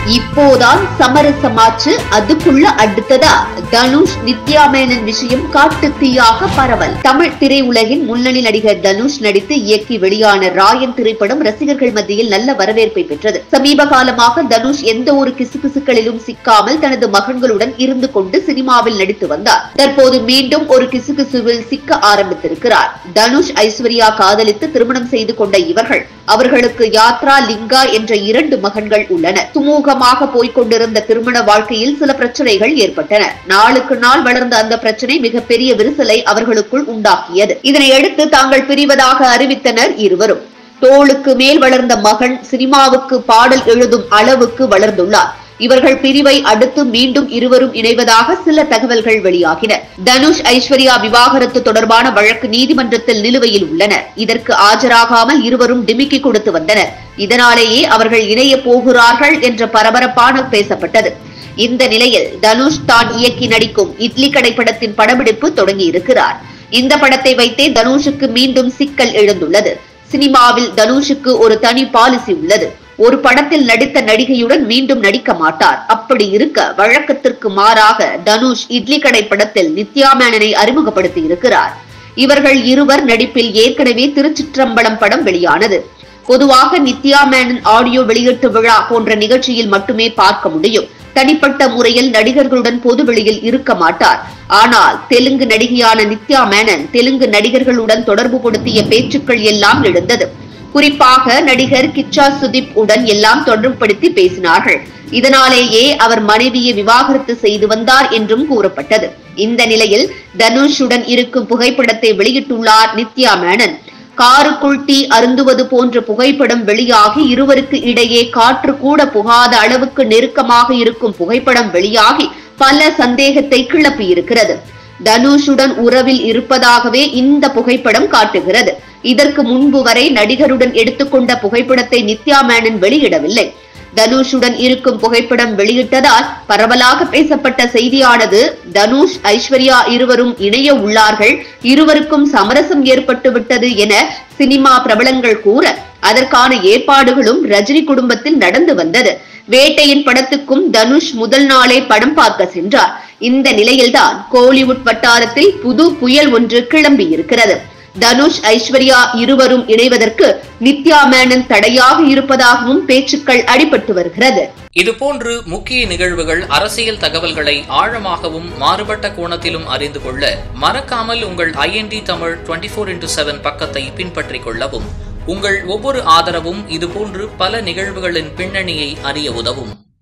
இப்போதான் சமரசமாச்சு அதுக்குள்ள அடுத்ததா தனுஷ் நித்யா மேனன் விஷயம் காட்டு தீயாக பரவல் தமிழ் திரையுலகின் முன்னணி நடிகர் தனுஷ் நடித்து இயக்கி வெளியான ராயன் திரைப்படம் ரசிகர்கள் மத்தியில் நல்ல வரவேற்பை பெற்றது சமீப காலமாக தனுஷ் எந்த ஒரு கிசுகிசுக்களிலும் சிக்காமல் தனது மகன்களுடன் இருந்து கொண்டு சினிமாவில் நடித்து வந்தார் தற்போது மீண்டும் ஒரு கிசுகிசுவில் சிக்க ஆரம்பித்திருக்கிறார் தனுஷ் ஐஸ்வர்யா காதலித்து திருமணம் செய்து கொண்ட இவர்கள் அவர்களுக்கு யாத்ரா லிங்கா என்ற இரண்டு மகன்கள் உள்ளனர் சுமூகமாக போய்க் கொண்டிருந்த திருமண வாழ்க்கையில் சில பிரச்சனைகள் ஏற்பட்டன நாளுக்கு நாள் வளர்ந்த அந்த பிரச்சனை மிகப்பெரிய விரிசலை அவர்களுக்குள் உண்டாக்கியது இதனையடுத்து தாங்கள் பிரிவதாக அறிவித்தனர் இருவரும் தோளுக்கு மேல் வளர்ந்த மகன் சினிமாவுக்கு பாடல் எழுதும் அளவுக்கு வளர்ந்துள்ளார் இவர்கள் பிரிவை அடுத்து மீண்டும் இருவரும் இணைவதாக சில தகவல்கள் வெளியாகின தனுஷ் ஐஸ்வர்யா விவாகரத்து தொடர்பான வழக்கு நீதிமன்றத்தில் நிலுவையில் உள்ளன இதற்கு ஆஜராகாமல் இருவரும் டிமிக்கி கொடுத்து வந்தனர் இதனாலேயே அவர்கள் இணைய போகிறார்கள் என்ற பரபரப்பான பேசப்பட்டது இந்த நிலையில் தனுஷ் தான் இயக்கி நடிக்கும் இட்லி கடை படத்தின் படப்பிடிப்பு தொடங்கி இருக்கிறார் இந்த படத்தை வைத்தே தனுஷுக்கு மீண்டும் சிக்கல் எழுந்துள்ளது சினிமாவில் தனுஷுக்கு ஒரு தனி பாலிசி உள்ளது ஒரு படத்தில் நடித்த நடிகையுடன் மீண்டும் நடிக்க மாட்டார் அப்படி இருக்க வழக்கத்திற்கு மாறாக தனுஷ் இட்லி கடை படத்தில் நித்யா மேனனை அறிமுகப்படுத்தி இருக்கிறார் இவர்கள் இருவர் நடிப்பில் ஏற்கனவே திருச்சிற்றம்பலம் படம் வெளியானது பொதுவாக நித்யா மேனன் ஆடியோ வெளியீட்டு விழா போன்ற நிகழ்ச்சியில் மட்டுமே பார்க்க முடியும் தனிப்பட்ட முறையில் நடிகர்களுடன் பொதுவெளியில் இருக்க மாட்டார் ஆனால் தெலுங்கு நடிகையான நித்யா மேனன் தெலுங்கு நடிகர்களுடன் தொடர்பு படுத்திய பேச்சுக்கள் எல்லாம் எழுந்தது குறிப்பாக நடிகர் கிச்சா சுதீப் உடன் எல்லாம் தொடர்புபடுத்தி பேசினார்கள் இதனாலேயே அவர் மனைவியை விவாகரத்து செய்து வந்தார் என்றும் கூறப்பட்டது இந்த நிலையில் தனுஷுடன் இருக்கும் புகைப்படத்தை வெளியிட்டுள்ளார் நித்யா மேனன் காருக்குள் டீ அருந்துவது போன்ற புகைப்படம் வெளியாகி இருவருக்கு இடையே காற்று கூட புகாத அளவுக்கு நெருக்கமாக இருக்கும் புகைப்படம் வெளியாகி பல சந்தேகத்தை கிளப்பியிருக்கிறது தனுஷுடன் உறவில் இருப்பதாகவே இந்த புகைப்படம் காட்டுகிறது இதற்கு முன்பு வரை நடிகருடன் எடுத்துக்கொண்ட புகைப்படத்தை நித்யா மேனன் வெளியிடவில்லை தனுஷுடன் இருக்கும் புகைப்படம் வெளியிட்டதால் பரவலாக பேசப்பட்ட செய்தியானது தனுஷ் ஐஸ்வர்யா இருவரும் இணைய உள்ளார்கள் இருவருக்கும் சமரசம் ஏற்பட்டு விட்டது என சினிமா பிரபலங்கள் கூற அதற்கான ஏற்பாடுகளும் ரஜினி குடும்பத்தில் நடந்து வந்தது வேட்டையின் படத்துக்கும் தனுஷ் முதல் நாளே படம் பார்க்க சென்றார் இந்த நிலையில்தான் கோலிவுட் வட்டாரத்தில் புது புயல் ஒன்று கிளம்பி இருக்கிறது தனுஷ் ஐஸ்வர்யா இருவரும் இணைவதற்கு நித்யா மேனன் தடையாக இருப்பதாகவும் பேச்சுக்கள் அடிபட்டு வருகிறது இதுபோன்று முக்கிய நிகழ்வுகள் அரசியல் தகவல்களை ஆழமாகவும் மாறுபட்ட கோணத்திலும் அறிந்து கொள்ள மறக்காமல் உங்கள் IND Tamil twenty four into seven பக்கத்தை பின்பற்றிக் கொள்ளவும் உங்கள் ஒவ்வொரு ஆதரவும் இதுபோன்று பல நிகழ்வுகளின் பின்னணியை அறிய உதவும்